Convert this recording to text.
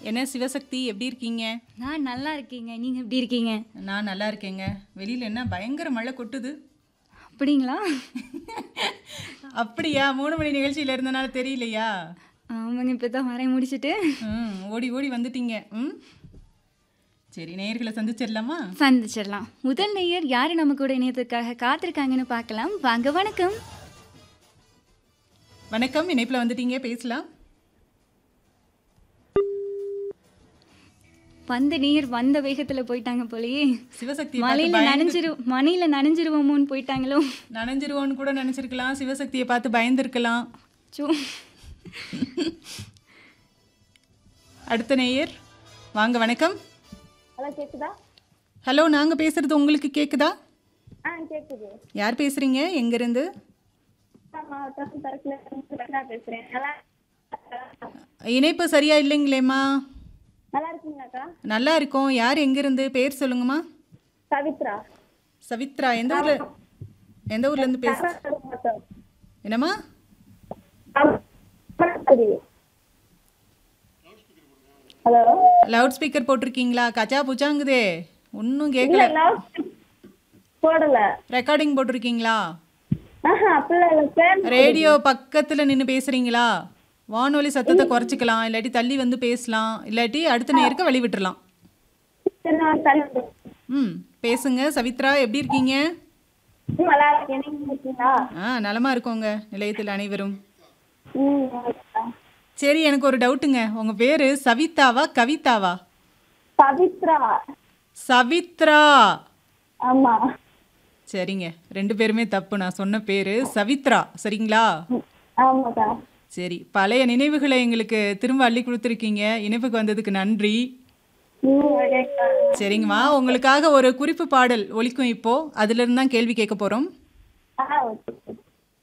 என்ன சிவசக்தி எப்படி இருக்கீங்க நான் நல்லா இருக்கீங்க நீங்க எப்படி இருக்கீங்க நான் நல்லா இருக்கேங்க வெளியில் என்ன பயங்கர மழை கொட்டுது அப்படிங்களா அப்படியா மூணு மணி நிகழ்ச்சியில் இருந்தனால தெரியலையா ஆமாங்க இப்போ தான் வரைய முடிச்சுட்டு ம் ஓடி ஓடி வந்துட்டீங்க ம் சரி நேயர்களை சந்திச்சிடலாமா சந்திச்சிடலாம் முதல் நேயர் யார் நம்ம கூட இணையத்துக்காக காத்திருக்காங்கன்னு பார்க்கலாம் வாங்க வணக்கம் வணக்கம் இணைப்பில் வந்துட்டீங்க பேசலாம் வந்த நேயர் வந்த வேகத்துல போயிட்டாங்க போலயே சிவசக்தி மலையில நனைஞ்சிரு மணியில நனைஞ்சிருவோமோன்னு போயிட்டாங்களோ நனைஞ்சிருவோன்னு கூட நினச்சிருக்கலாம் சிவசக்தியை பார்த்து பயந்துருக்கலாம் சோ அடுத்த நேயர் வாங்க வணக்கம் ஹலோ கேக்குதா ஹலோ நாங்கள் பேசுகிறது உங்களுக்கு கேட்குதா ஆ கேக்குது யார் பேசுகிறீங்க எங்கேருந்து நான் மாவட்டம் தரக்குல இருந்து பேசுறேன் நல்லா இணைப்பு சரியா இல்லைங்களேம்மா நல்லா இருக்கீங்களாக்கா நல்லா இருக்கோம் யார் எங்கேருந்து பேர் சொல்லுங்கம்மா பவித்ரா சவித்ரா எந்த ஊரில் எந்த ஊர்லேருந்து பேச என்னம்மா ஹலோ லவுட் ஸ்பீக்கர் போட்டிருக்கீங்களா கச்சா புச்சாங்குதே ஒன்றும் கேட்கல போடல ரெக்கார்டிங் போட்டிருக்கீங்களா ஆஹா அப்படிலாம் இல்லை சார் ரேடியோ பக்கத்தில் நின்று பேசுகிறீங்களா வானொலி சத்தத்தை குறைச்சிக்கலாம் இல்லாட்டி தள்ளி வந்து பேசலாம் இல்லாட்டி அடுத்த நேருக்கு வழி விட்டுறலாம் சரி நான் தள்ளி வந்துடுறேன். ம் பேசுங்க சவித்ரா எப்படி இருக்கீங்க ம், நல்லா இருக்கேன் நீங்க இருக்கீங்களா ஆ நலமாக இருக்கோங்க நிலையத்தில் அனைவரும் ம் ஓகேக்கா. சரி எனக்கு ஒரு டவுட்டுங்க உங்கள் பேர் சவிதாவா கவிதாவா பவித்ரா சவித்ரா ஆமா சரிங்க ரெண்டு பேருமே தப்பு நான் சொன்ன பேர் சவித்ரா சரிங்களா ம், ஆமாக்கா சரி பழைய நினைவுகளை எங்களுக்கு திரும்ப அள்ளி கொடுத்துருக்கீங்க இணைப்புக்கு வந்ததுக்கு நன்றி ம் ஓகேக்கா சரிங்கம்மா உங்களுக்காக ஒரு குறிப்பு பாடல் ஒலிக்கும் இப்போ அதுலேருந்து தான் கேள்வி கேட்க போகிறோம் ஆ ஓகே